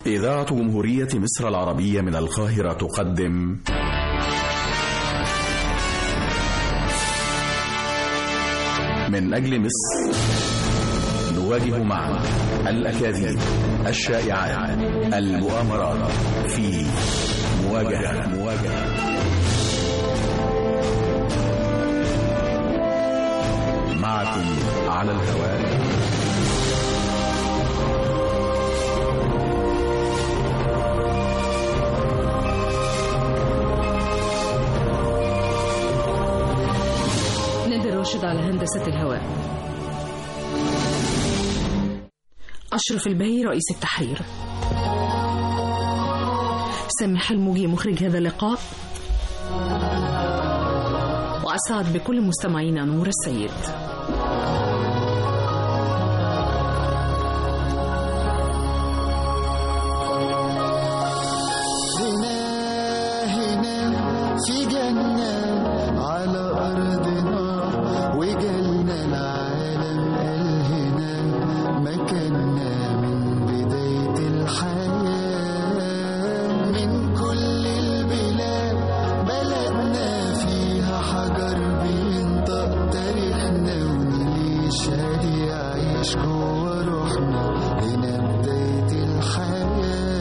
إذاعة جمهورية مصر العربية من القاهرة تقدم من أجل مصر نواجه معا الأكاذيب الشائعات المؤامرات في مواجهة مواجهة معكم على الهواء نادر راشد على هندسة الهواء أشرف البهي رئيس التحرير سامح الموجي مخرج هذا اللقاء وأسعد بكل مستمعينا نور السيد هنا هنا في جنة على أرضنا وجالنا العالم قال هنا مكاننا من بداية الحياة من كل البلاد بلدنا فيها حجر بينطق تاريخنا ونلي شادي يعيش جوا روحنا هنا بداية الحياة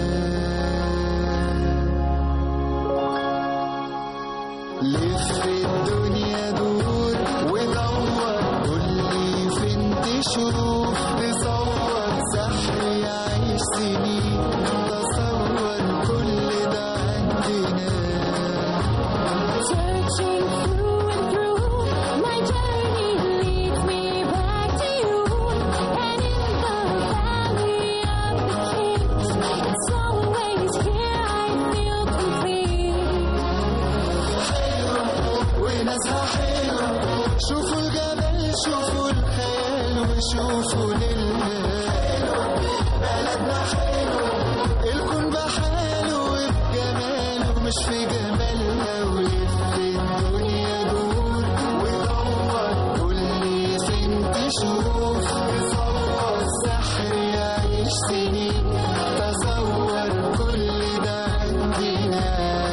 لف الدنيا دور ودور قولي فين تشوف تصور سحر يعيش سنين تصور كل ده عندنا Searching through and through, my journey leads me back to you. And in the valley of the kings, it's always here I feel complete. وناسها حلوة شوفوا الجبل شوفوا الخيال وشوفوا للهال بلدنا حلوة الكون بحاله وبجماله مش في جمالها ولف الدنيا دور ودور قولي فين تشوف تصور سحر يعيش سنين تصور كل ده عندنا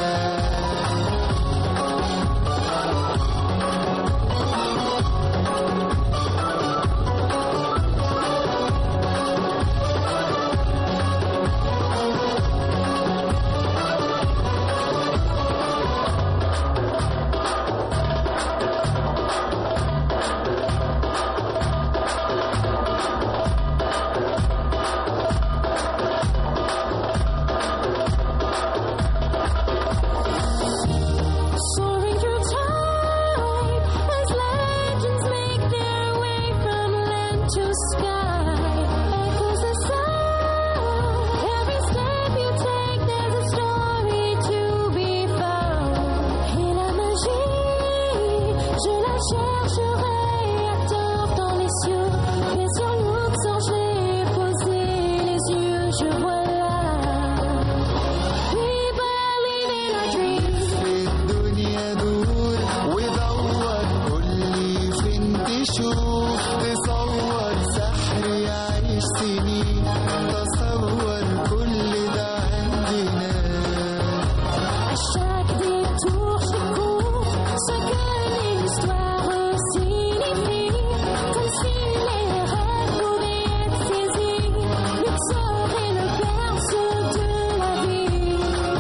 Soaring through time, as legends make their way from land to sky. Echoes the sound. Every step you take, there's a story to be found. Et la magie, je la chercherai à tort dans les cieux. Et sur Luxor, j'ai posé les yeux, je vois là. We believe in our dreams. في الدنيا دور ودور قولي فين تشوف تصور سحر يعيش سنين تصور كل ده عندنا À chaque détour, je cours ce que l'histoire signifie. Comme si les rêves pouvaient être saisis. Luxor est le berceau de la vie.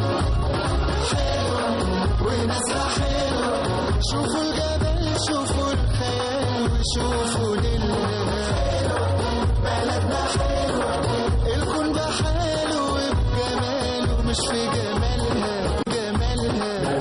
وناسها حلوة شوفوا الجبل شوفوا الخيال وشوفوا للهال بلدنا حلوة الكون بحاله وبجماله مش في جمالها جمالها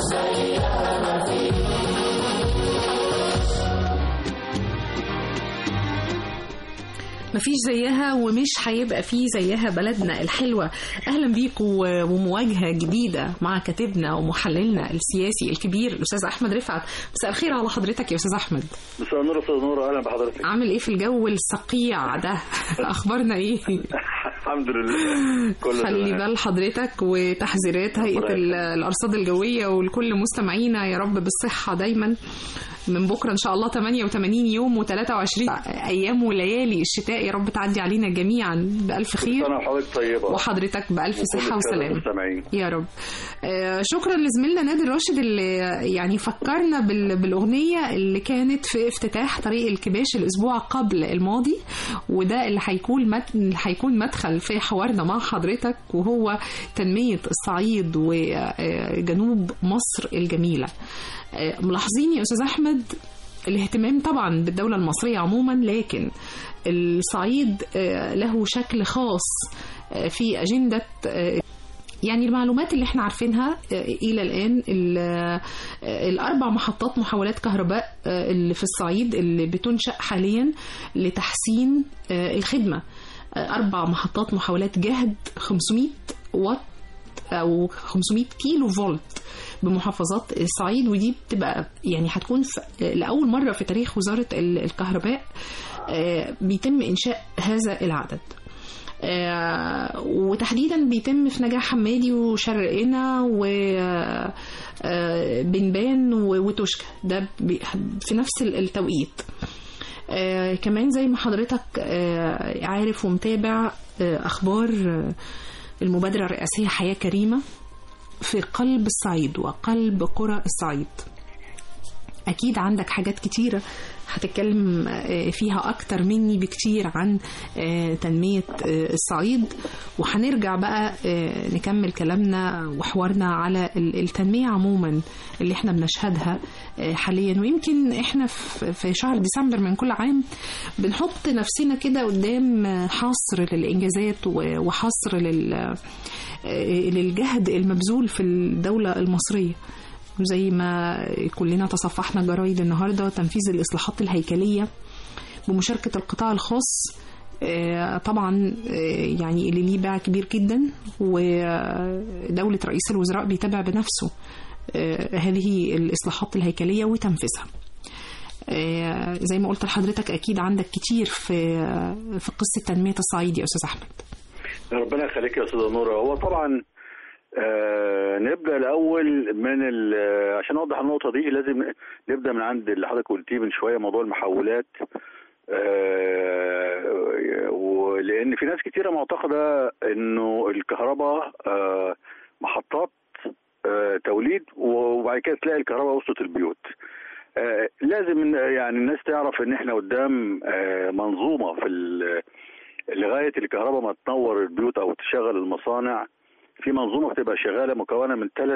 مفيش زيها ومش هيبقى فيه زيها بلدنا الحلوة أهلا بيكم ومواجهة جديدة مع كاتبنا ومحللنا السياسي الكبير الأستاذ أحمد رفعت مساء الخير على حضرتك يا أستاذ أحمد مساء النور استاذ نور اهلا بحضرتك عامل إيه في الجو الصقيع ده أخبارنا إيه الحمد لله كله خلي تمام. بال حضرتك وتحذيرات هيئة ربنا ال- يخليك. الأرصاد الجوية ولكل مستمعينا يا رب بالصحة دايما من بكره ان شاء الله 88 يوم و23 ايام وليالي الشتاء يا رب تعدي علينا جميعا بالف خير سنه وحضرتك طيبه وحضرتك بالف وكل صحه السادة وسلامه المستمعين. يا رب آه، شكرا لزميلنا نادر راشد اللي يعني فكرنا بال- بالاغنيه اللي كانت في افتتاح طريق الكباش الاسبوع قبل الماضي وده اللي هيكون مد... اللي هيكون مدخل في حوارنا مع حضرتك وهو تنميه الصعيد وجنوب مصر الجميله آه، ملاحظين يا استاذ احمد الاهتمام طبعا بالدوله المصريه عموما لكن الصعيد آه، له شكل خاص آه، في اجنده آه، يعني المعلومات اللي احنا عارفينها آه، الى الان ال- آه، الاربع محطات محولات كهرباء آه، اللي في الصعيد اللي بتنشا حاليا لتحسين آه، الخدمه آه، اربع محطات محولات جهد 500 واط او 500 كيلو فولت بمحافظات الصعيد ودي بتبقى يعني هتكون في لاول مره في تاريخ وزاره ال- الكهرباء آه، بيتم انشاء هذا العدد آه، وتحديدا بيتم في نجاح حمادي وشرقنا وبنبان وتوشكا ده بي- في نفس ال- التوقيت آه، كمان زي ما حضرتك آه، عارف ومتابع آه، اخبار آه، المبادره الرئاسيه حياه كريمه في قلب الصعيد وقلب قرى الصعيد أكيد عندك حاجات كتيرة هتتكلم آه، فيها أكتر مني بكتير عن آه، تنمية آه، الصعيد وهنرجع بقى آه، نكمل كلامنا وحوارنا على ال- التنمية عموما اللي احنا بنشهدها آه، حاليا ويمكن احنا في في شهر ديسمبر من كل عام بنحط نفسنا كده قدام آه، حصر للإنجازات و- وحصر لل آه، للجهد المبذول في الدولة المصرية زي ما كلنا تصفحنا جرايد النهارده تنفيذ الاصلاحات الهيكليه بمشاركه القطاع الخاص آه، طبعا آه، يعني اللي ليه باع كبير جدا ودولة رئيس الوزراء بيتابع بنفسه آه، هذه الإصلاحات الهيكلية وتنفيذها آه، زي ما قلت لحضرتك أكيد عندك كتير في في قصة تنمية الصعيد يا أستاذ أحمد ربنا يخليك يا استاذه نوره هو طبعا آه نبدا الاول من ال- آه، عشان اوضح النقطه دي لازم نبدا من عند اللي حضرتك قلتيه من شويه موضوع المحولات آه ولان في ناس كتيره معتقده انه الكهرباء آه محطات آه توليد وبعد كده تلاقي الكهرباء وصلت البيوت آه لازم يعني الناس تعرف ان احنا قدام آه منظومه في ال- لغايه الكهرباء ما تنور البيوت او تشغل المصانع في منظومه بتبقى شغاله مكونه من ثلاث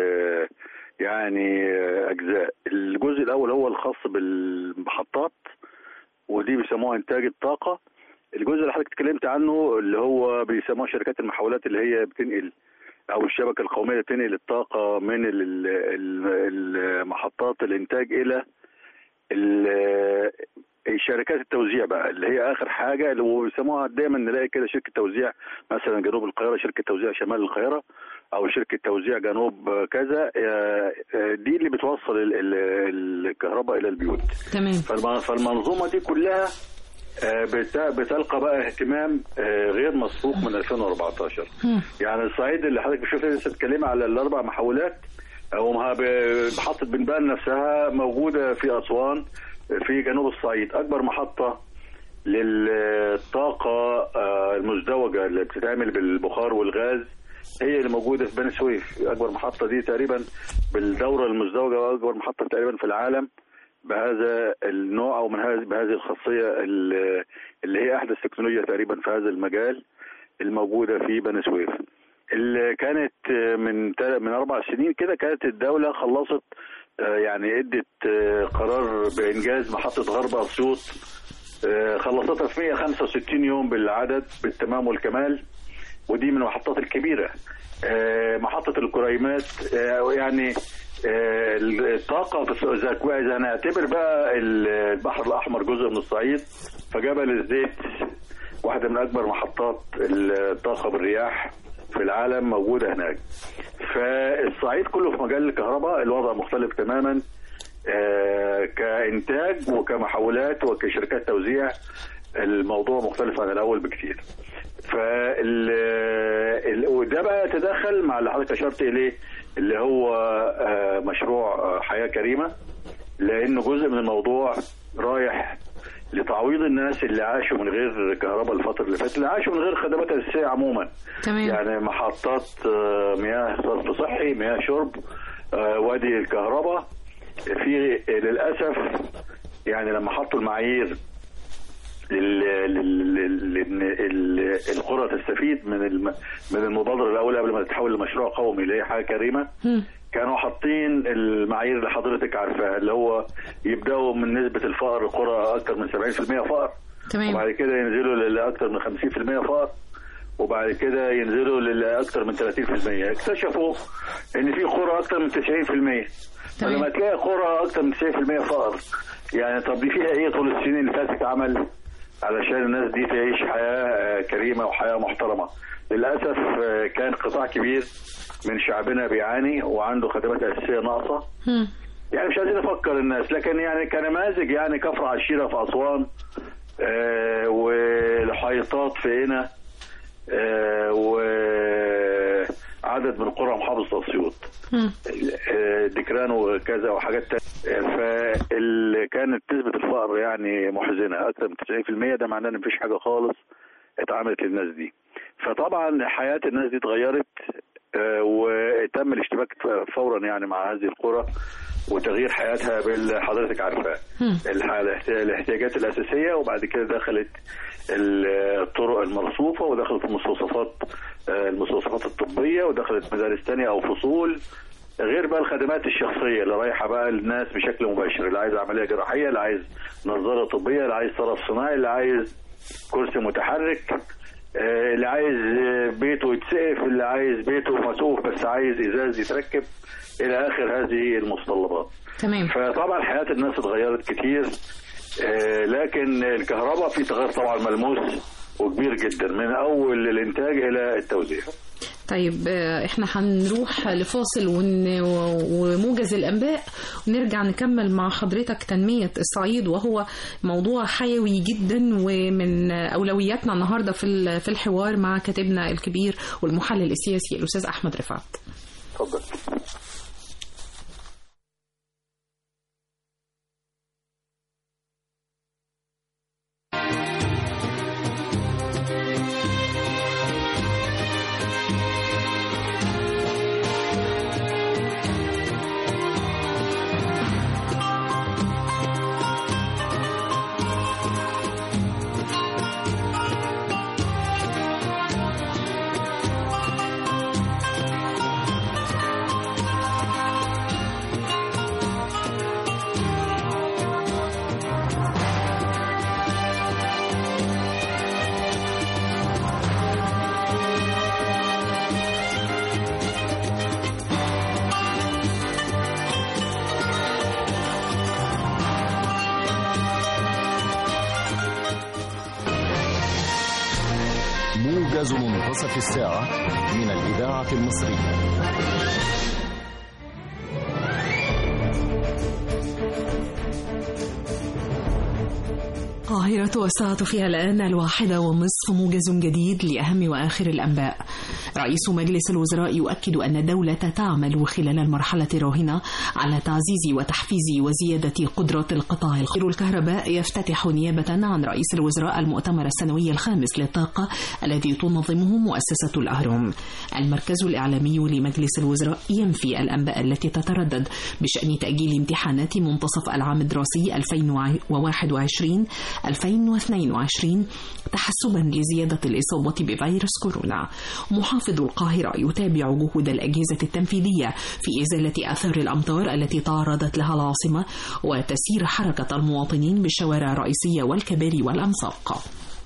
يعني آه، اجزاء الجزء الاول هو الخاص بالمحطات ودي بيسموها انتاج الطاقه الجزء اللي حضرتك اتكلمت عنه اللي هو بيسموها شركات المحولات اللي هي بتنقل او الشبكه القوميه اللي بتنقل الطاقه من ال- ال- المحطات الانتاج الى ال- شركات التوزيع بقى اللي هي اخر حاجه اللي هو بيسموها دايما نلاقي كده شركه توزيع مثلا جنوب القاهره شركه توزيع شمال القاهره او شركه توزيع جنوب كذا آه، آه، دي اللي بتوصل ال- ال- الكهرباء الى البيوت تمام فالم- فالمنظومه دي كلها آه، بت- بتلقى بقى اهتمام آه، غير مسبوق من 2014 مم. يعني الصعيد اللي حضرتك بتشوف لسه بتتكلمي على الاربع محولات ومها ب- محطه بنبان نفسها موجوده في اسوان في جنوب الصعيد اكبر محطه للطاقه آه، المزدوجه اللي بتتعمل بالبخار والغاز هي اللي موجوده في بني سويف اكبر محطه دي تقريبا بالدوره المزدوجه واكبر محطه تقريبا في العالم بهذا النوع او من هذه بهذه الخاصيه ال- اللي هي احدث تكنولوجيا تقريبا في هذا المجال الموجوده في بني سويف. اللي كانت من تل- من اربع سنين كده كانت الدوله خلصت آه، يعني ادت آه، قرار بانجاز محطه غرب اسيوط آه، خلصتها في 165 يوم بالعدد بالتمام والكمال ودي من المحطات الكبيره آه، محطه الكريمات آه، يعني آه، الطاقه في اذا اذا هنعتبر بقى البحر الاحمر جزء من الصعيد فجبل الزيت واحده من اكبر محطات الطاقه بالرياح في العالم موجوده هناك فالصعيد كله في مجال الكهرباء الوضع مختلف تماما آه، كانتاج وكمحولات وكشركات توزيع الموضوع مختلف عن الاول بكثير فال ال- وده بقى يتداخل مع اللي حضرتك اشرت اليه اللي هو آه، مشروع آه، حياه كريمه لأنه جزء من الموضوع رايح لتعويض الناس اللي عاشوا من غير كهرباء الفترة اللي فاتت اللي عاشوا من غير خدمات أساسية عموما تمام يعني محطات آه، مياه صرف صحي مياه شرب آه، وادي الكهرباء في للاسف يعني لما حطوا المعايير لل- لل- لل- لان ال- القرى تستفيد من الم- من المبادره الاولى قبل ما تتحول لمشروع قومي اللي هي حاجه كريمه مم. كانوا حاطين المعايير اللي حضرتك عارفاها اللي هو يبداوا من نسبه الفقر قرى اكثر من 70% فقر تمام وبعد كده ينزلوا لأكثر من 50% فقر وبعد كده ينزلوا لأكثر من 30% اكتشفوا ان في قرى اكثر من 90% تمام. فلما تلاقي قرى اكثر من 90% فقر يعني طب دي فيها ايه طول السنين اللي فاتت عمل علشان الناس دي تعيش حياة آه، كريمة وحياة محترمة للأسف آه، كان قطاع كبير من شعبنا بيعاني وعنده خدمات أساسية ناقصة مم. يعني مش عايزين نفكر الناس لكن يعني كنماذج يعني كفر عشيرة في أسوان آه والحيطات في هنا آه وعدد من قرى محافظة أسيوط مم. آه، دكران وكذا وحاجات تانية فال كانت نسبة الفقر يعني محزنة أكثر من 90% ده معناه إن مفيش حاجة خالص اتعملت للناس دي فطبعا حياة الناس دي اتغيرت آه، وتم الاشتباك فورا يعني مع هذه القرى وتغيير حياتها باللي حضرتك عارفاه مم. الح- الاحت- الاحتياجات الأساسية وبعد كده دخلت ال- الطرق المرصوفة ودخلت المستوصفات آه، المستوصفات الطبية ودخلت مدارس تانية أو فصول غير بقى الخدمات الشخصية اللي رايحة بقى للناس بشكل مباشر اللي عايز عملية جراحية اللي عايز نظارة طبية اللي عايز طرف صناعي اللي عايز كرسي متحرك آه، اللي عايز آه، بيته يتسقف اللي عايز بيته مسقوف بس عايز ازاز يتركب الى اخر هذه المتطلبات تمام فطبعا حياه الناس اتغيرت كتير آه، لكن الكهرباء في تغير طبعا ملموس وكبير جدا من اول الانتاج الى التوزيع طيب آه، احنا هنروح لفاصل ون- وموجز الانباء ونرجع نكمل مع حضرتك تنميه الصعيد وهو موضوع حيوي جدا ومن اولوياتنا النهارده في ال- في الحوار مع كاتبنا الكبير والمحلل السياسي الاستاذ احمد رفعت اتفضل موجز منتصف الساعة من الإذاعة المصرية القاهرة والساعة فيها الآن الواحدة ونصف موجز جديد لأهم وآخر الأنباء رئيس مجلس الوزراء يؤكد أن الدولة تعمل خلال المرحلة الراهنة على تعزيز وتحفيز وزيادة قدرات القطاع الخير الكهرباء يفتتح نيابة عن رئيس الوزراء المؤتمر السنوي الخامس للطاقة الذي تنظمه مؤسسة الأهرم المركز الإعلامي لمجلس الوزراء ينفي الأنباء التي تتردد بشأن تأجيل امتحانات منتصف العام الدراسي 2021 2022 تحسبا لزيادة الإصابة بفيروس كورونا محافظ القاهرة يتابع جهود الأجهزة التنفيذية في إزالة آثار الأمطار التي تعرضت لها العاصمة وتسير حركة المواطنين بالشوارع الرئيسية والكباري والأنفاق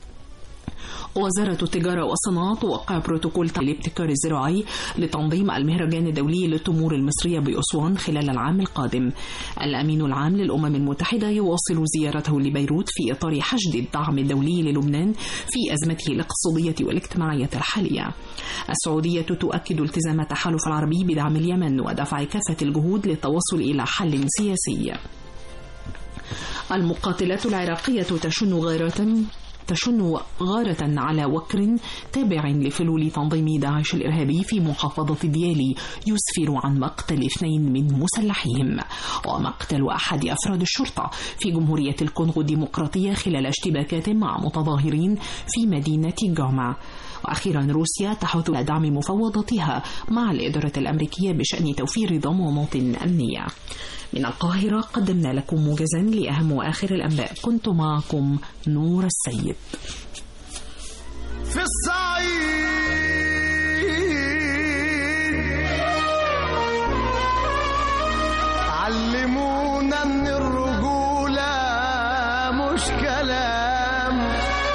وزارة التجارة والصناعة توقع بروتوكول الابتكار الزراعي لتنظيم المهرجان الدولي للتمور المصرية بأسوان خلال العام القادم الأمين العام للأمم المتحدة يواصل زيارته لبيروت في إطار حشد الدعم الدولي للبنان في أزمته الاقتصادية والاجتماعية الحالية السعودية تؤكد التزام التحالف العربي بدعم اليمن ودفع كافة الجهود للتوصل إلى حل سياسي المقاتلات العراقية تشن غارات تشن غارة على وكر تابع لفلول تنظيم داعش الإرهابي في محافظة ديالي يسفر عن مقتل اثنين من مسلحيهم ومقتل أحد أفراد الشرطة في جمهورية الكونغو الديمقراطية خلال اشتباكات مع متظاهرين في مدينة جوما وأخيرا روسيا تحث على دعم مفاوضاتها مع الإدارة الأمريكية بشأن توفير ضمانات أمنية من القاهرة قدمنا لكم موجزا لأهم وآخر الأنباء كنت معكم نور السيد في الصعيد علمونا ان الرجولة مش كلام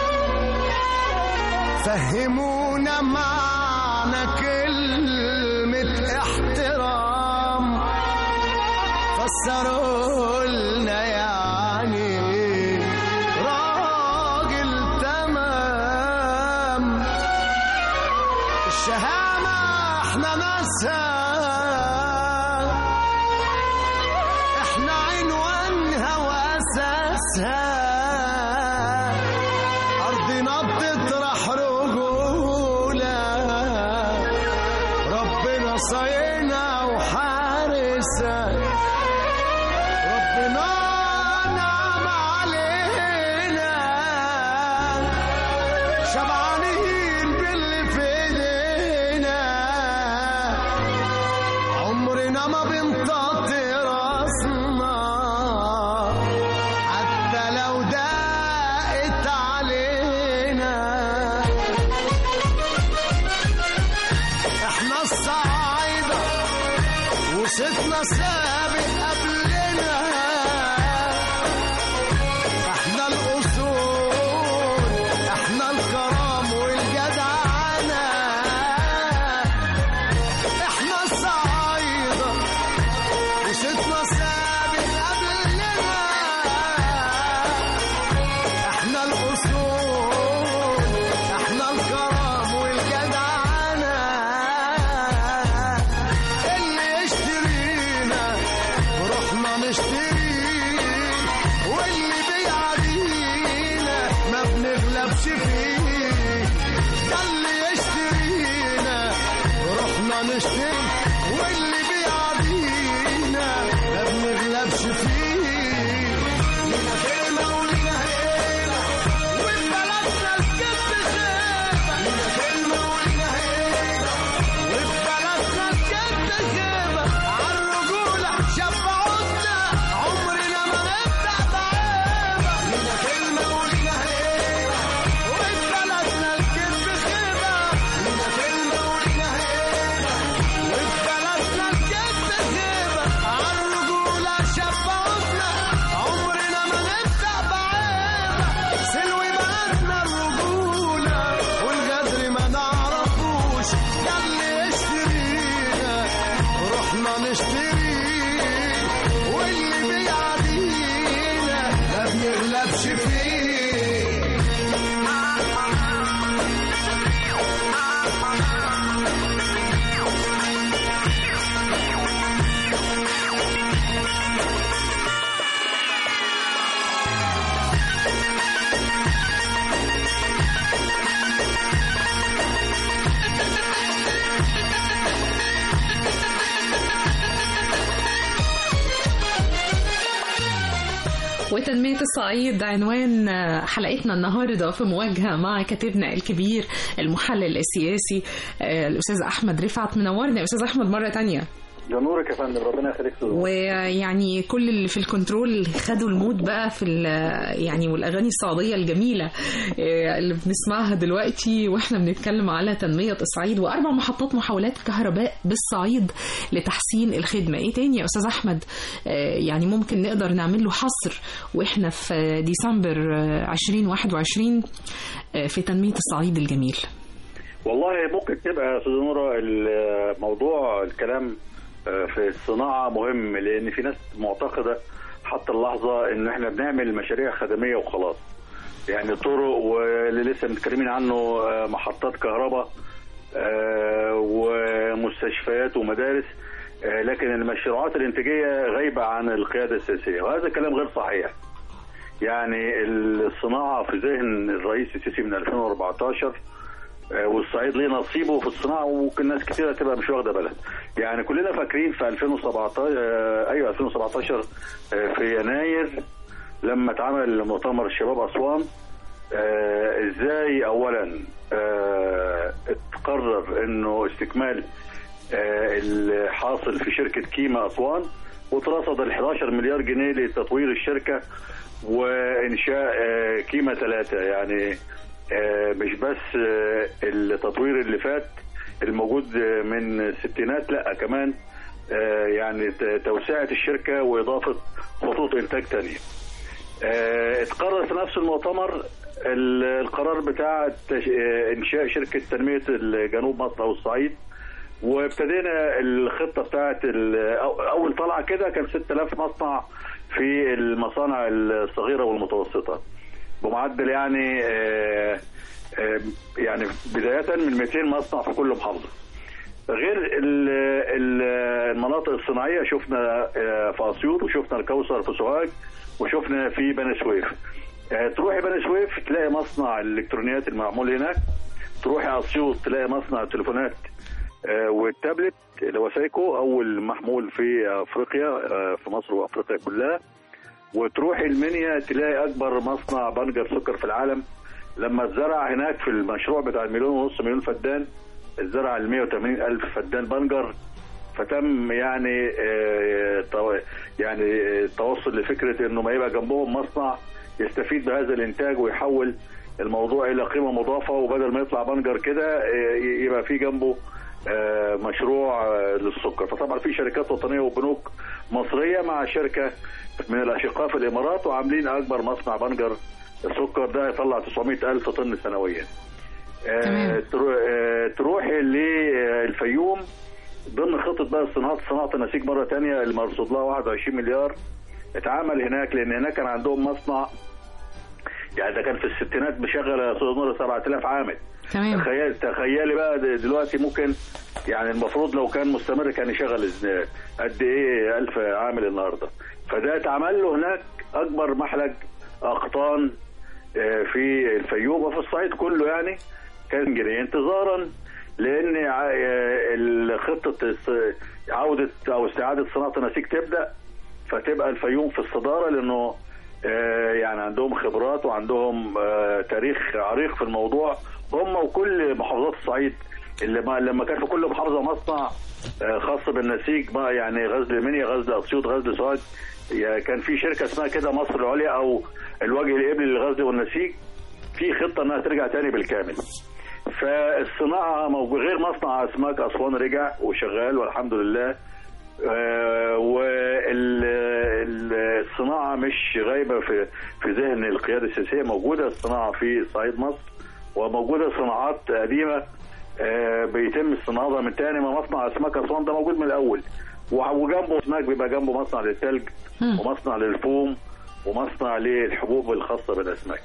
فهمونا معنى كلمة احترام فسروا لنا يعني راجل تمام الشهامة احنا ناسها احنا عنوانها واساسها ارضنا بتطرح رجولة ربنا صاينا وحارسها ربنا نعم علينا شبعانين باللي في ايدينا عمرنا ما بنطاطي راسنا حتى لو ضاقت علينا احنا الصعايدة وصيتنا سابق قبلنا احنا الاصول احنا الكرام والجدعنة احنا الصعايدة وصيتنا سابق قبلنا احنا الاصول احنا الكرام والجدعنة اللي يشترينا رحنا نشتريه واللي بيعدينا ما بنغلبش فيه ده اللي يشترينا رحنا نشتري واللي بيعدينا ما بنغلبش فيه لينا كلمة ولينا هيبة وفي بلدنا الكذب خيبة لينا كلمة ولينا هيبة وفي بلدنا الكذب خيبة عالرجولة شفعونا عمرنا ما نبدأ بعيبة لينا كلمة ولينا هيبة وفي بلدنا الكذب خيبة لينا كلمة ولينا هيبة وفي بلدنا الكذب خيبة عالرجولة شفعونا عمرنا ما نبدأ بعيبة سلوي بلدنا الرجولة والغدر ما نعرفوش ده اللي يشترينا رحنا نشتريه واللي بيعدينا ما بنغلبش فيه وتنمية الصعيد عنوان حلقتنا النهاردة في مواجهة مع كاتبنا الكبير المحلل السياسي آه، الأستاذ أحمد رفعت منورنا يا أستاذ أحمد مرة تانية ده نورك يا فندم ربنا يخليك تزور. ويعني كل اللي في الكنترول خدوا المود بقى في ال- يعني والاغاني الصعيديه الجميله آه، اللي بنسمعها دلوقتي واحنا بنتكلم على تنميه الصعيد واربع محطات محاولات كهرباء بالصعيد لتحسين الخدمه ايه تاني يا استاذ احمد آه، يعني ممكن نقدر نعمل له حصر واحنا في ديسمبر آه، 2021 آه، في تنميه الصعيد الجميل والله ممكن تبقى يا استاذ نوره الموضوع الكلام آه، في الصناعه مهم لان في ناس معتقده حتى اللحظه ان احنا بنعمل مشاريع خدميه وخلاص يعني طرق واللي لسه متكلمين عنه آه، محطات كهرباء آه، ومستشفيات ومدارس آه، لكن المشروعات الانتاجيه غايبه عن القياده السياسيه وهذا كلام غير صحيح يعني الصناعه في ذهن الرئيس السيسي من 2014 آه، والصعيد ليه نصيبه في الصناعه وممكن ناس كتيره تبقى مش واخده بالها. يعني كلنا فاكرين في 2017 آه، ايوه 2017 آه، في يناير لما اتعمل مؤتمر الشباب اسوان آه، ازاي اولا آه، اتقرر انه استكمال آه، الحاصل في شركه كيما اسوان واترصد ال 11 مليار جنيه لتطوير الشركه وانشاء آه، كيما ثلاثه يعني آه، مش بس آه، التطوير اللي فات الموجود آه، من الستينات لا كمان آه، يعني ت- توسعه الشركه واضافه خطوط انتاج تانيه. آه، اتقرر في نفس المؤتمر ال- القرار بتاع تش- آه، انشاء شركه تنميه الجنوب مصر او الصعيد وابتدينا الخطه بتاعت ال- أو- اول طلعه كده كان 6000 مصنع في المصانع الصغيره والمتوسطه بمعدل يعني آه، آه، يعني بدايه من 200 مصنع في كل محافظه غير ال- ال- المناطق الصناعيه شفنا آه، في اسيوط وشفنا الكوثر في سوهاج وشفنا في بني سويف آه، تروحي بني سويف تلاقي مصنع الالكترونيات المعمول هناك تروحي اسيوط تلاقي مصنع التليفونات آه، والتابلت اللي هو سايكو اول محمول في افريقيا آه، في مصر وافريقيا كلها وتروحي المنيا تلاقي اكبر مصنع بنجر سكر في العالم لما اتزرع هناك في المشروع بتاع المليون ونص مليون فدان اتزرع ال 180 الف فدان بنجر فتم يعني آه، تو- يعني آه، التوصل لفكره انه ما يبقى جنبهم مصنع يستفيد بهذا الانتاج ويحول الموضوع الى قيمه مضافه وبدل ما يطلع بنجر كده آه، يبقى في جنبه آه، مشروع آه، للسكر فطبعا في شركات وطنيه وبنوك مصريه مع شركه من الاشقاء في الامارات وعاملين اكبر مصنع بنجر السكر ده يطلع 900 الف طن سنويا آه، تمام. ترو- آه، تروحي للفيوم ضمن خطه بقى صناعه صناعه النسيج مره تانية اللي مرصود لها 21 مليار اتعمل هناك لان هناك كان عندهم مصنع يعني ده كان في الستينات مشغل يا استاذ نور 7000 عامل تمام تخيل تخيلي بقى د- دلوقتي ممكن يعني المفروض لو كان مستمر كان يشغل إز- قد ايه ألف عامل النهارده فده اتعمل له هناك اكبر محلج اقطان آه، في الفيوم وفي الصعيد كله يعني كان جنيه انتظارا لان ع- آه، خطه الس- عوده او استعاده صناعه النسيج تبدا فتبقى الفيوم في الصداره لانه آه، يعني عندهم خبرات وعندهم آه، تاريخ عريق في الموضوع هم وكل محافظات الصعيد اللي ما لما كان في كل محافظه مصنع آه، خاص بالنسيج ما يعني غزل منيا غزل اسيوط غزل سوهاج يعني كان في شركه اسمها كده مصر العليا او الوجه الابلي للغزل والنسيج في خطه انها ترجع تاني بالكامل فالصناعه موجود غير مصنع اسماك اسوان رجع وشغال والحمد لله والصناعه مش غايبه في في ذهن القياده السياسيه موجوده الصناعه في صعيد مصر وموجوده صناعات قديمه آه، بيتم استنهاضها من تاني ما مصنع اسماك اسوان ده موجود من الاول وع- وجنبه اسماك بيبقى جنبه مصنع للثلج مم. ومصنع للفوم ومصنع للحبوب الخاصه بالاسماك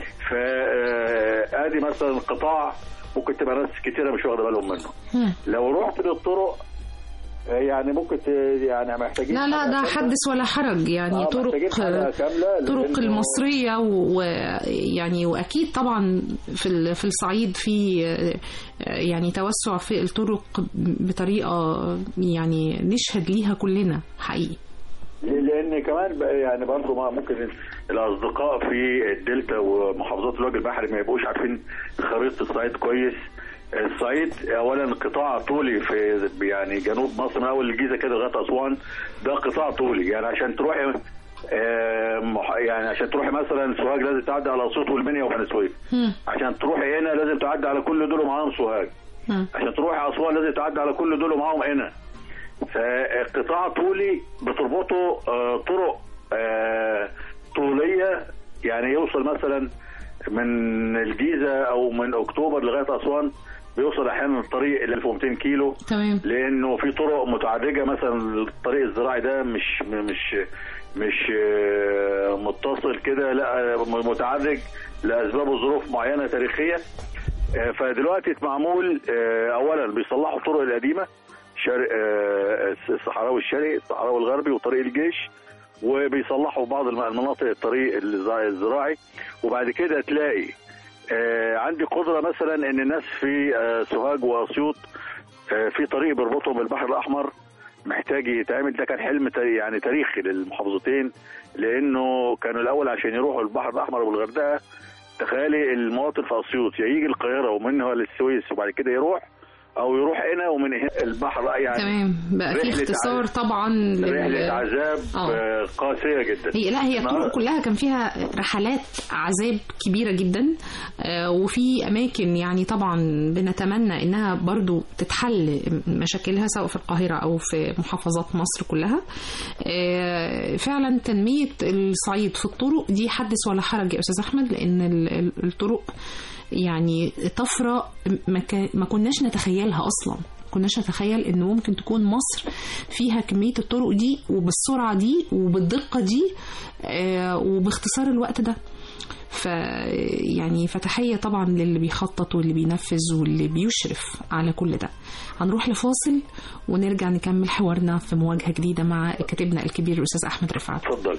فادي مثلا قطاع ممكن تبقى ناس كتيره مش واخده بالهم منه مم. لو رحت للطرق آه، يعني ممكن ت- يعني محتاجين لا لا حلقة ده كاملة. حدث ولا حرج يعني آه، طرق محتاجين حلقة كاملة طرق لأنه- المصرية ويعني وأكيد طبعا في ال- في الصعيد في آه، يعني توسع في الطرق بطريقة يعني نشهد ليها كلنا حقيقي لان كمان بقى- يعني برضه ما ممكن الاصدقاء في الدلتا ومحافظات الوجه البحري ما يبقوش عارفين خريطه الصعيد كويس الصعيد اولا قطاع طولي في يعني جنوب مصر من اول الجيزه كده لغايه اسوان ده قطاع طولي يعني عشان تروحي آه، مح- يعني عشان تروحي مثلا سوهاج لازم تعدي على اسيوط والمنيا وبني سويف مم. عشان تروحي هنا لازم تعدي على كل دول ومعاهم سوهاج مم. عشان تروحي اسوان لازم تعدي على كل دول ومعاهم هنا فقطاع طولي بتربطه آه، طرق آه، طوليه يعني يوصل مثلا من الجيزه او من اكتوبر لغايه اسوان بيوصل احيانا الطريق ل 1200 كيلو تمام لانه في طرق متعرجه مثلا الطريق الزراعي ده مش مش مش آه، متصل كده لا متعرج لاسباب وظروف معينه تاريخيه آه، فدلوقتي معمول آه، اولا بيصلحوا الطرق القديمه شرق آه، الصحراوي الشرقي الصحراوي الغربي وطريق الجيش وبيصلحوا بعض الم- المناطق الطريق الزا- الزراعي وبعد كده تلاقي آه، عندي قدره مثلا ان الناس في آه، سوهاج واسيوط آه، في طريق بيربطهم بالبحر الاحمر محتاج يتعمل ده كان حلم تاري- يعني تاريخي للمحافظتين لانه كانوا الاول عشان يروحوا البحر الاحمر والغردقه تخيلي المواطن في اسيوط يا يجي القاهره ومنها للسويس وبعد كده يروح او يروح هنا ومن هنا البحر يعني تمام بقى في رحلة اختصار عذاب. طبعا لل- رحله عذاب آه. آه، قاسيه جدا هي لا هي الطرق النهار- كلها كان فيها رحلات عذاب كبيرة جدا آه، وفي أماكن يعني طبعا بنتمنى إنها برضو تتحل مشاكلها سواء في القاهرة أو في محافظات مصر كلها آه، فعلا تنمية الصعيد في الطرق دي حدث ولا حرج يا أستاذ أحمد لأن ال- ال- الطرق يعني طفرة ما كا- ما كناش نتخيلها أصلا كناش نتخيل ان ممكن تكون مصر فيها كمية الطرق دي وبالسرعة دي وبالدقة دي آه، وباختصار الوقت ده ف يعني فتحية طبعا للي بيخطط واللي بينفذ واللي بيشرف على كل ده هنروح لفاصل ونرجع نكمل حوارنا في مواجهة جديدة مع كاتبنا الكبير الأستاذ أحمد رفعت اتفضل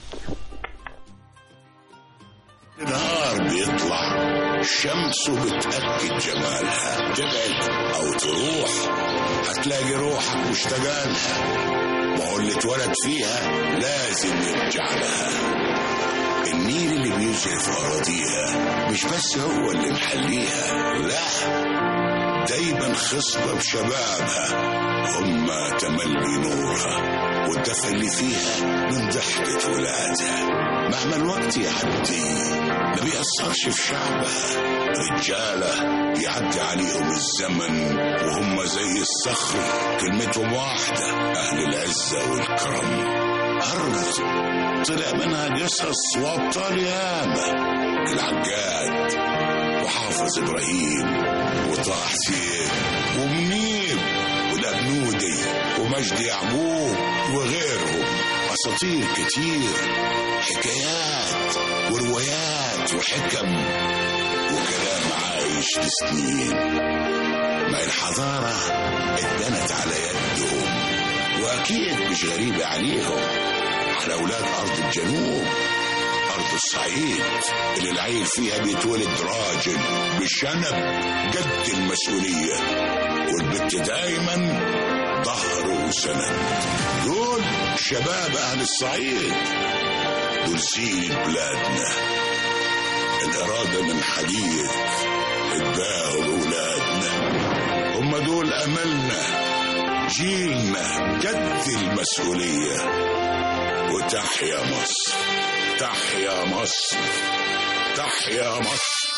نهار بيطلع شمسه بتأكد جمالها تبعد أو تروح هتلاقي روحك مشتاقالها ما هو اللي اتولد فيها لازم يرجع لها النيل اللي بيجري في أراضيها مش بس هو اللي محليها لا دايما خصبة بشبابها هم تملي نورها والدفى اللي فيها من ضحكة ولادها مهما الوقت يعدي ما بيأثرش في شعبها رجالة يعدي عليهم الزمن وهم زي الصخر كلمتهم واحدة أهل العزة والكرم أرض طلع منها قصص وأبطال ياما العقاد وحافظ إبراهيم وطه حسين ومنيب والأبنودي ومجدي يعقوب وغيرهم أساطير كتير حكايات وروايات وحكم وكلام عايش لسنين ما الحضارة اتبنت على يدهم وأكيد مش غريبة عليهم على أولاد أرض الجنوب أرض الصعيد اللي العيل فيها بيتولد راجل بشنب قد المسؤولية والبت دايما ظهر وسند دول شباب أهل الصعيد دول زينة بلادنا الإرادة من حديد اداهم أولادنا هم دول أملنا جيلنا قد المسؤولية وتحيا مصر تحيا مصر تحيا مصر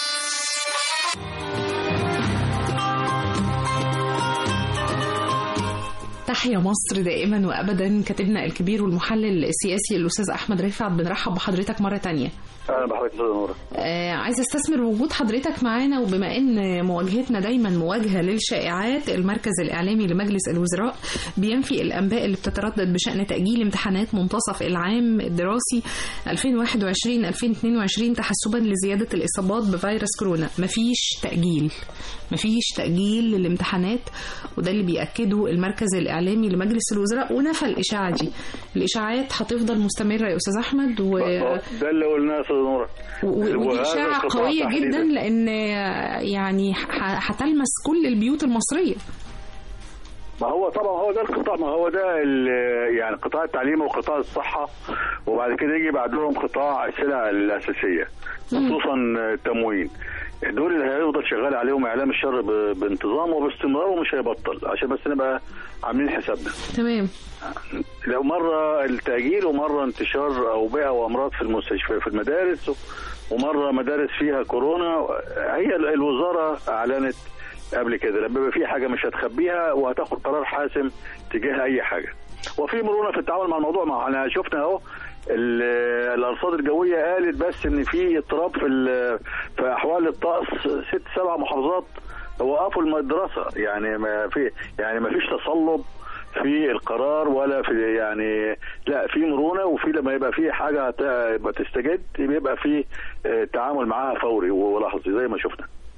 تحيا مصر دائما وابدا كاتبنا الكبير والمحلل السياسي الاستاذ احمد رفعت بنرحب بحضرتك مره تانية اهلا بحضرتك استاذ نوره آه عايز استثمر وجود حضرتك معانا وبما ان مواجهتنا دايما مواجهه للشائعات المركز الاعلامي لمجلس الوزراء بينفي الانباء اللي بتتردد بشان تاجيل امتحانات منتصف العام الدراسي 2021 2022 تحسبا لزياده الاصابات بفيروس كورونا مفيش تاجيل مفيش تاجيل للامتحانات وده اللي بياكده المركز الاعلامي لمجلس الوزراء ونفى الاشاعه دي الاشاعات هتفضل مستمره يا استاذ احمد و... ده اللي قلناه يا استاذ نوره و- ودي وهذا إشاعة القطاع قوية تحديداً. جدا لأن يعني ح- هتلمس كل البيوت المصرية ما هو طبعا هو ده القطاع ما هو ده ال- يعني قطاع التعليم وقطاع الصحة وبعد كده يجي بعدهم قطاع السلع الأساسية خصوصا التموين دول اللي هيفضل شغال عليهم إعلام الشر ب- بانتظام وباستمرار ومش هيبطل عشان بس نبقى عاملين حسابنا تمام لو مرة التأجيل ومرة انتشار أوبئة وأمراض في المستشفى في المدارس ومرة مدارس فيها كورونا هي الوزارة أعلنت قبل كده لما يبقى في حاجة مش هتخبيها وهتاخد قرار حاسم تجاه أي حاجة وفي مرونة في التعامل مع الموضوع ما احنا شفنا اهو ال- الارصاد الجويه قالت بس ان في اضطراب في ال- في احوال الطقس ست سبع محافظات وقفوا المدرسه يعني ما في يعني ما فيش تصلب في القرار ولا في يعني لا في مرونه وفي لما يبقى في حاجه هت- يبقى تستجد بيبقى في آه، تعامل معاها فوري ولحظي زي ما شفنا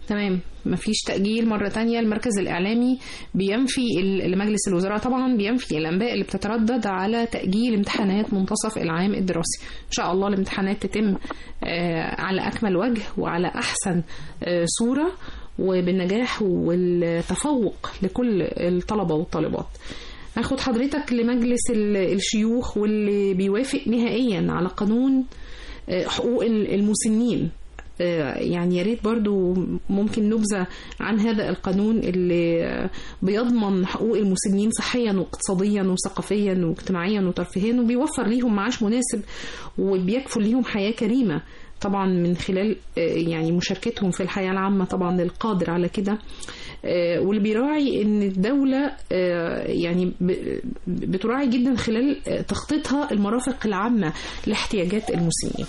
تمام مفيش تأجيل مرة تانية المركز الإعلامي بينفي ال- لمجلس الوزراء طبعا بينفي الأنباء اللي بتتردد على تأجيل امتحانات منتصف العام الدراسي إن شاء الله الامتحانات تتم آه، على أكمل وجه وعلى أحسن آه، صورة وبالنجاح والتفوق لكل الطلبة والطالبات هاخد حضرتك لمجلس ال- الشيوخ واللي بيوافق نهائيا على قانون آه، حقوق ال- المسنين آه، يعني يا ريت برضو ممكن نبذة عن هذا القانون اللي آه، بيضمن حقوق المسنين صحيا واقتصاديا وثقافيا واجتماعيا وترفيهيا وبيوفر ليهم معاش مناسب وبيكفل ليهم حياة كريمة طبعا من خلال آه، يعني مشاركتهم في الحياة العامة طبعا للقادر على كده آه، واللي بيراعي ان الدولة آه، يعني ب- بتراعي جدا خلال آه، تخطيطها المرافق العامة لاحتياجات المسنين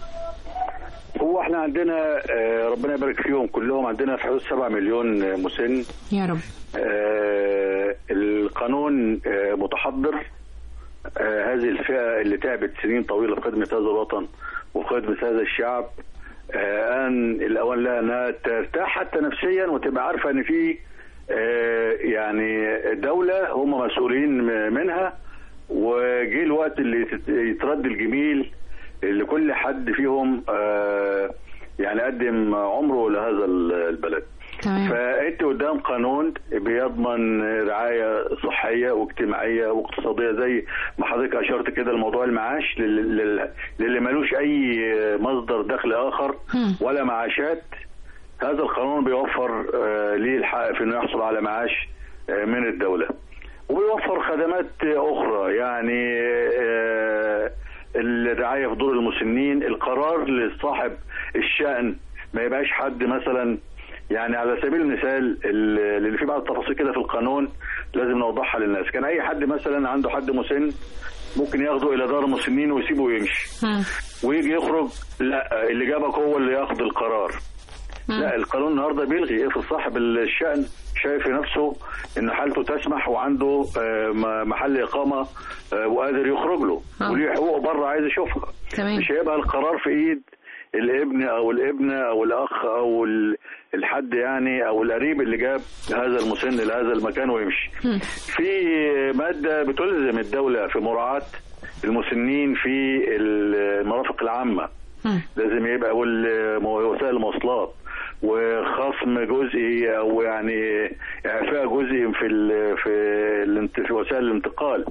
هو احنا عندنا آه، ربنا يبارك فيهم كلهم عندنا في حدود 7 مليون آه، مسن يا رب آه، القانون آه، متحضر آه، هذه الفئة اللي تعبت سنين طويلة في خدمة هذا الوطن وفي خدمة هذا الشعب آه، آن الأوان لها أنها ترتاح حتى نفسيا وتبقى عارفة أن في آه، يعني دولة هم مسؤولين م- منها وجه الوقت اللي تت- يترد الجميل لكل حد فيهم آه، يعني قدم عمره لهذا البلد تمام فانت قدام قانون بيضمن رعايه صحيه واجتماعيه واقتصاديه زي ما حضرتك اشرت كده لموضوع المعاش لل- لل- للي ملوش اي مصدر دخل اخر هم. ولا معاشات هذا القانون بيوفر آه، ليه الحق في انه يحصل على معاش آه، من الدوله وبيوفر خدمات اخرى يعني آه، الرعايه في دور المسنين القرار لصاحب الشأن ما يبقاش حد مثلا يعني على سبيل المثال ال- اللي في بعض التفاصيل كده في القانون لازم نوضحها للناس كان اي حد مثلا عنده حد مسن ممكن ياخده الى دار مسنين ويسيبه ويمشي هم. ويجي يخرج لا اللي جابك هو اللي ياخد القرار لا القانون النهارده بيلغي افرض صاحب الشأن شايف في نفسه ان حالته تسمح وعنده آه، م- محل اقامه آه، وقادر يخرج له آه. وليه حقوق بره عايز يشوفها تمام مش هيبقى القرار في ايد الابن او الابنه او الاخ او ال- الحد يعني او القريب اللي جاب هذا المسن لهذا المكان ويمشي هم. في ماده بتلزم الدوله في مراعاه المسنين في المرافق العامه هم. لازم يبقى وال- وسائل المواصلات وخصم جزئي او يعني اعفاء جزئي في ال في الانت- في وسائل الانتقال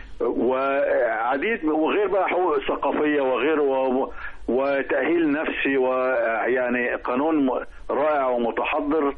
وعديد وغير بقى حقوق ثقافيه وغير و- وتاهيل نفسي ويعني قانون م- رائع ومتحضر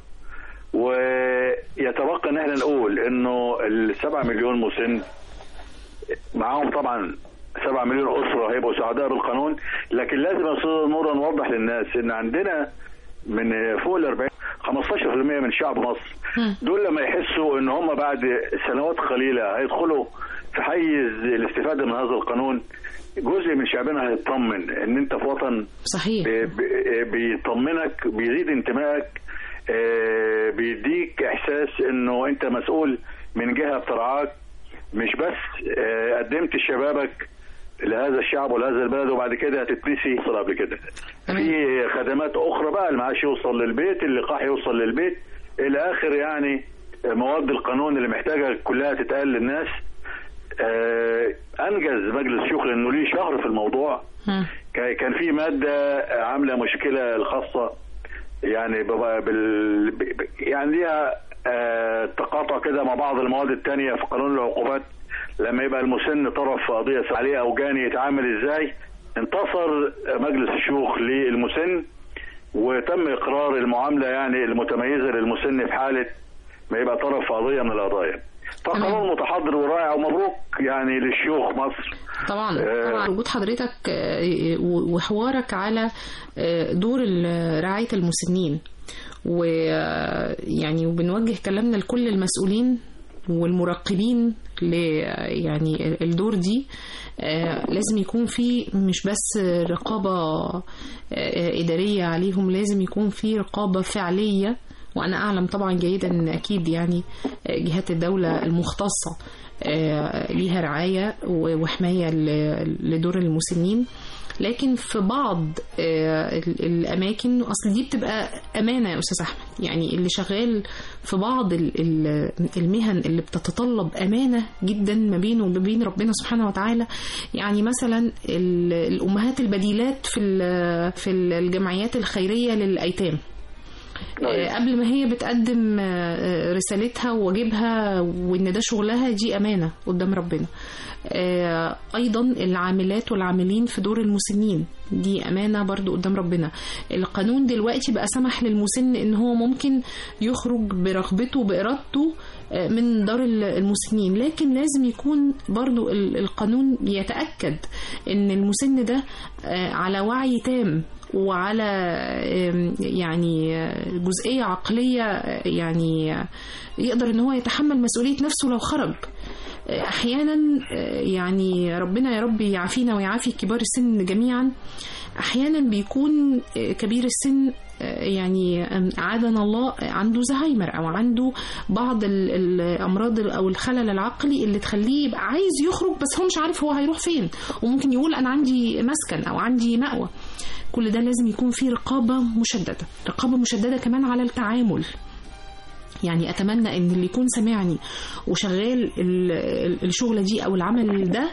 ويتبقى ان احنا نقول انه السبعة مليون مسن معاهم طبعا 7 مليون اسره هيبقوا سعداء بالقانون لكن لازم يا استاذ نور نوضح للناس ان عندنا من فوق ال 40 15% من شعب مصر دول لما يحسوا ان هم بعد سنوات قليله هيدخلوا في حيز الاستفاده من هذا القانون جزء من شعبنا هيطمن ان انت في وطن صحيح بي- بي- بيطمنك بيزيد انتمائك آه، بيديك احساس انه انت مسؤول من جهه بترعاك مش بس آه، قدمت شبابك لهذا الشعب ولهذا البلد وبعد كده هتتنسي يوصل قبل كده في خدمات اخرى بقى المعاش يوصل للبيت اللقاح يوصل للبيت الى اخر يعني مواد القانون اللي محتاجه كلها تتقال للناس آه، انجز مجلس الشيوخ لانه ليه شهر في الموضوع هم. كا- كان في ماده عامله مشكله الخاصه يعني بابا بال ب- ب- يعني ليها آه، تقاطع كده مع بعض المواد التانية في قانون العقوبات لما يبقى المسن طرف في قضيه عليه او جاني يتعامل ازاي انتصر مجلس الشيوخ للمسن وتم اقرار المعامله يعني المتميزه للمسن في حاله ما يبقى طرف في قضيه من القضايا فقانون متحضر ورائع ومبروك يعني للشيوخ مصر طبعا آه. طبعا وجود حضرتك آه، وحوارك على آه، دور ال- رعاية المسنين ويعني وبنوجه كلامنا لكل المسؤولين والمراقبين ل يعني الدور دي آه، لازم يكون في مش بس رقابة آه، إدارية عليهم لازم يكون في رقابة فعلية وأنا أعلم طبعا جيدا أن أكيد يعني آه، جهات الدولة المختصة آه، ليها رعاية و- وحماية ل- لدور المسنين لكن في بعض آه، ال- الاماكن اصل دي بتبقى امانه يا استاذ احمد يعني اللي شغال في بعض ال- ال- المهن اللي بتتطلب امانه جدا ما بينه وما بين ربنا سبحانه وتعالى يعني مثلا ال- الامهات البديلات في ال- في الجمعيات الخيريه للايتام آه، قبل ما هي بتقدم آه، رسالتها وواجبها وان ده شغلها دي امانه قدام ربنا آه، ايضا العاملات والعاملين في دور المسنين دي امانه برضو قدام ربنا القانون دلوقتي بقى سمح للمسن ان هو ممكن يخرج برغبته بارادته آه، من دار ال- المسنين لكن لازم يكون برضو ال- القانون يتاكد ان المسن ده آه، على وعي تام وعلى آم، يعني آه، جزئية عقلية آه، يعني آه، يقدر ان هو يتحمل مسؤولية نفسه لو خرج آه، احيانا آه، يعني ربنا يا رب يعافينا ويعافي كبار السن جميعا احيانا بيكون آه، كبير السن آه، يعني آم، عادنا الله عنده زهايمر او عنده بعض ال- الامراض او الخلل العقلي اللي تخليه يبقى عايز يخرج بس هو مش عارف هو هيروح فين وممكن يقول انا عندي مسكن او عندي مأوى كل ده لازم يكون فيه رقابة مشددة رقابة مشددة كمان على التعامل يعني اتمنى ان اللي يكون سامعني وشغال ال- ال- الشغله دي او العمل ده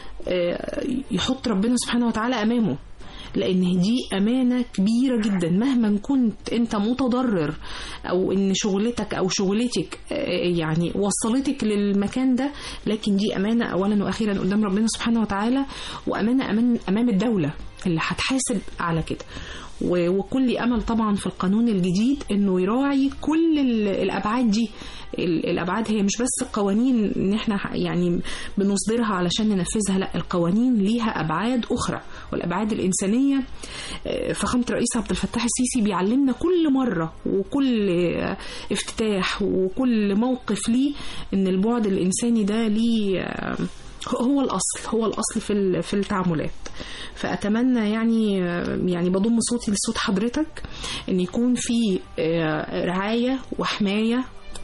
آه، يحط ربنا سبحانه وتعالى امامه لان دي امانه كبيره جدا مهما كنت انت متضرر او ان شغلتك او شغلتك آه، يعني وصلتك للمكان ده لكن دي امانه اولا واخيرا قدام ربنا سبحانه وتعالى وامانه أمان امام الدوله اللي هتحاسب على كده و- وكل امل طبعا في القانون الجديد انه يراعي كل ال- الابعاد دي ال- الابعاد هي مش بس قوانين ان احنا ح- يعني بنصدرها علشان ننفذها لا القوانين ليها ابعاد اخرى والابعاد الانسانيه آه، فخامه الرئيس عبد الفتاح السيسي بيعلمنا كل مره وكل آه، افتتاح وكل موقف ليه ان البعد الانساني ده ليه آه، هو الاصل هو الاصل في ال- في التعاملات فاتمنى يعني يعني بضم صوتي لصوت حضرتك ان يكون في آه، رعايه وحمايه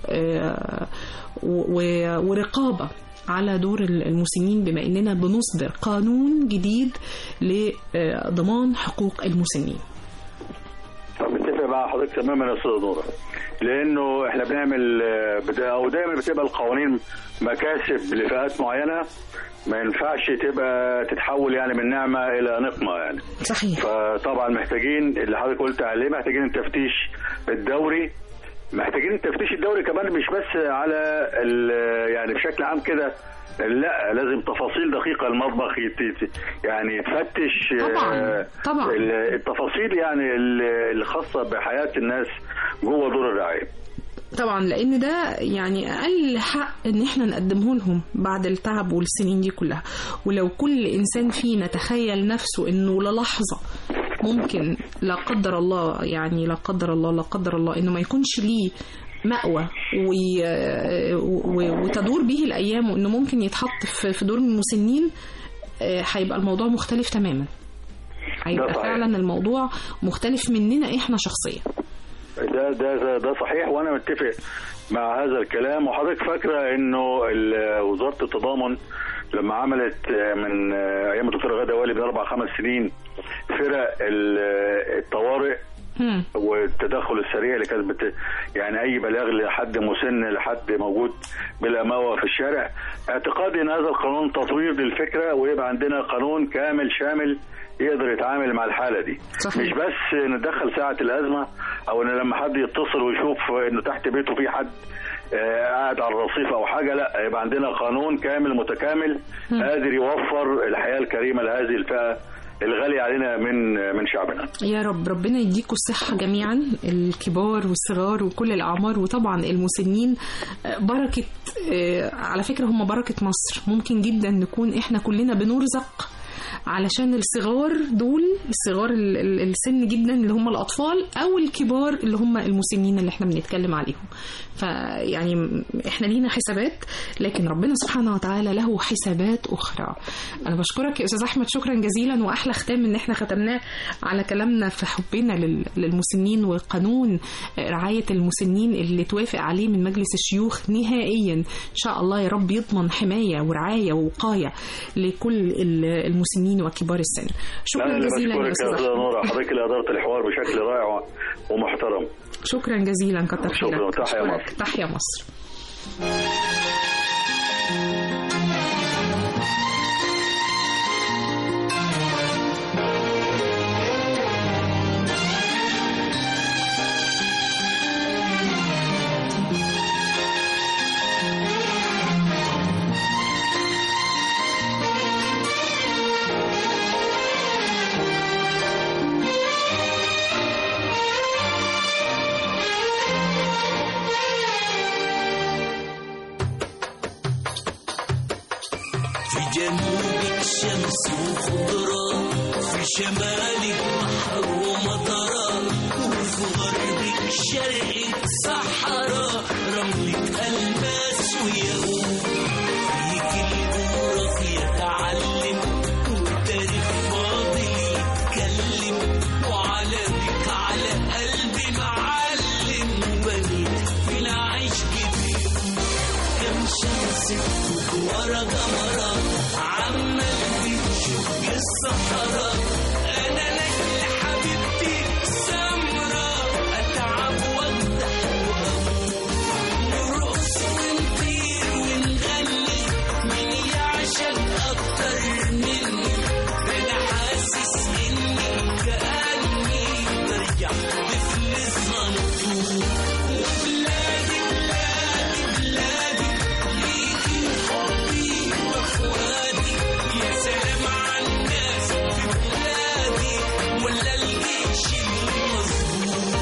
آه، و- و- ورقابه على دور المسنين بما اننا بنصدر قانون جديد لضمان حقوق المسنين متفق مع حضرتك تماما يا استاذ نوره لانه احنا بنعمل آه، بدا- او دايما بتبقى القوانين مكاسب لفئات معينه ما ينفعش تبقى تتحول يعني من نعمه الى نقمه يعني صحيح فطبعا محتاجين اللي حضرتك قلت عليه محتاجين التفتيش الدوري محتاجين التفتيش الدوري كمان مش بس على ال- يعني بشكل عام كده لا لازم تفاصيل دقيقة المطبخ يت- يت- يعني تفتش طبعاً، آه، طبعاً. ال- التفاصيل يعني ال- الخاصة بحياة الناس جوه دور الرعاية طبعا لان ده يعني اقل حق ان احنا نقدمه لهم بعد التعب والسنين دي كلها ولو كل انسان فينا تخيل نفسه انه للحظه ممكن لا قدر الله يعني لا قدر الله لا قدر الله انه ما يكونش ليه مأوى وي... و... وتدور به الايام وانه ممكن يتحط في في دور المسنين آه، هيبقى الموضوع مختلف تماما هيبقى صحيح. فعلا الموضوع مختلف مننا احنا شخصيا ده ده ده, ده صحيح وانا متفق مع هذا الكلام وحضرتك فاكره انه ال- وزاره التضامن لما عملت من ايام الدكتوره غاده والي من اربع خمس سنين فرق ال- الطوارئ هم. والتدخل السريع اللي كانت بت... يعني اي بلاغ لحد مسن لحد موجود بلا مأوى في الشارع اعتقادي ان هذا القانون تطوير للفكره ويبقى عندنا قانون كامل شامل يقدر يتعامل مع الحاله دي صحيح. مش بس نتدخل ساعه الازمه او ان لما حد يتصل ويشوف انه تحت بيته في حد آه، قاعد على الرصيف او حاجه لا يبقى عندنا قانون كامل متكامل قادر يوفر الحياه الكريمه لهذه الفئه الغاليه علينا من من شعبنا يا رب ربنا يديكوا الصحة جميعا الكبار والصغار وكل الأعمار وطبعا المسنين آه، بركة آه، على فكرة هم بركة مصر ممكن جدا نكون احنا كلنا بنرزق علشان الصغار دول الصغار ال- ال- السن جدا اللي هم الأطفال أو الكبار اللي هم المسنين اللي احنا بنتكلم عليهم فيعني م- احنا لينا حسابات لكن ربنا سبحانه وتعالى له حسابات أخرى أنا بشكرك يا أستاذ أحمد شكرا جزيلا وأحلى ختام إن احنا ختمناه على كلامنا في حبنا لل- للمسنين وقانون رعاية المسنين اللي توافق عليه من مجلس الشيوخ نهائيا إن شاء الله يا رب يضمن حماية ورعاية ووقاية لكل ال- المسنين المسنين وكبار السن شكرا انا اللي جزيلا يا بشكرك يا استاذ استاذه أحمد. نورة حضرتك اللي ادارت الحوار بشكل رائع ومحترم شكرا جزيلا كتر شكرا، خيرك تحيا أشكرك. مصر. تحيا مصر في جنوبك شمس وخضرة في شمالك بحر ومطرة وفي غربك شرقك صحراء رملك ألماس وياقوت فيك الجغرافيا يتعلم والتاريخ فاضل يتكلم وعلمك على قلبي معلم وبنيت في العيش كبير كم شمس ورا قمرة عمال بتشق الصحراء أنا نجل حبيبتي سمرة أتعب وأفتح وأموت نرقص ونطير ونغني مين يعشق أكتر مني أنا حاسس إني كأني برجع طفل صغنطوط وبلادي بلادي بلادي ليكي حبي واخواتي يا سلام على الناس في بلادي ولا الجيش المظبوط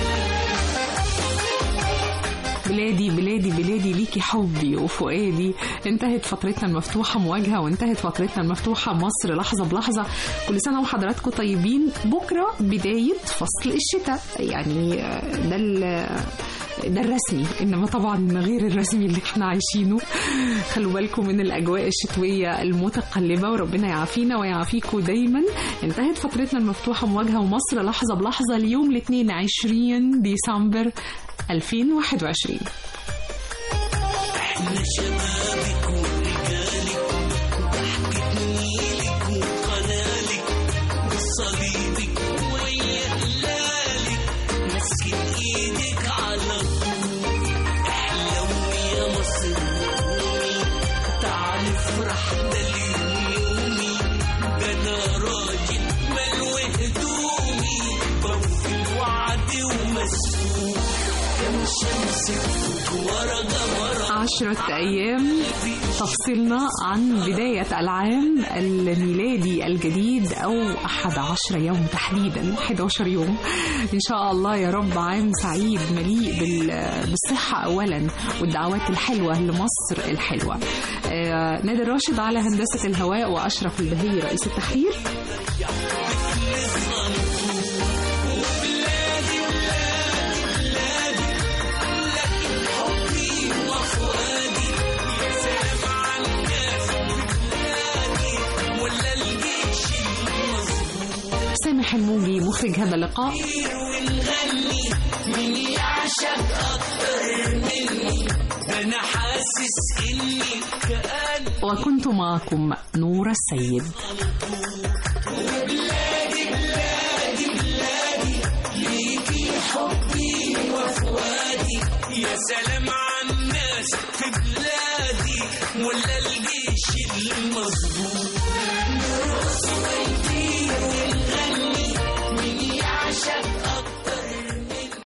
بلادي بلادي بلادي ليكي حبي وفؤادي انتهت فترتنا المفتوحة مواجهة وانتهت فترتنا المفتوحة مصر لحظة بلحظة كل سنة وحضراتكم طيبين بكرة بداية فصل الشتاء يعني آه، ده ال- ده الرسمي انما طبعا غير الرسمي اللي احنا عايشينه خلوا بالكم من الاجواء الشتويه المتقلبه وربنا يعافينا ويعافيكم دايما انتهت فترتنا المفتوحه مواجهه ومصر لحظه بلحظه اليوم الاثنين 20 ديسمبر 2021 احنا شبابك ورجالك وضحكة نيلك وقنالك وصليبك ويا هلالك ماسكين ايدك على طول احلوي يا مصر قومي تعالي افرح ده اليوم يومي ده انا راجل ملوي هدومي بوفي الوعد ومسؤول كم شمس ورا قمرة عشرة أيام تفصلنا عن بداية العام الميلادي الجديد أو أحد عشر يوم تحديدا 11 يوم إن شاء الله يا رب عام سعيد مليء بال- بالصحة أولا والدعوات الحلوة لمصر الحلوة آه، نادر راشد على هندسة الهواء وأشرف البهي رئيس التحرير سامح الموجي مخرج هذا اللقاء ونغني مين يعشق اكتر مني ده انا حاسس اني كأن وكنت معكم نور السيد بلادي بلادي بلادي ليكي حبي وفؤادي يا سلام على الناس في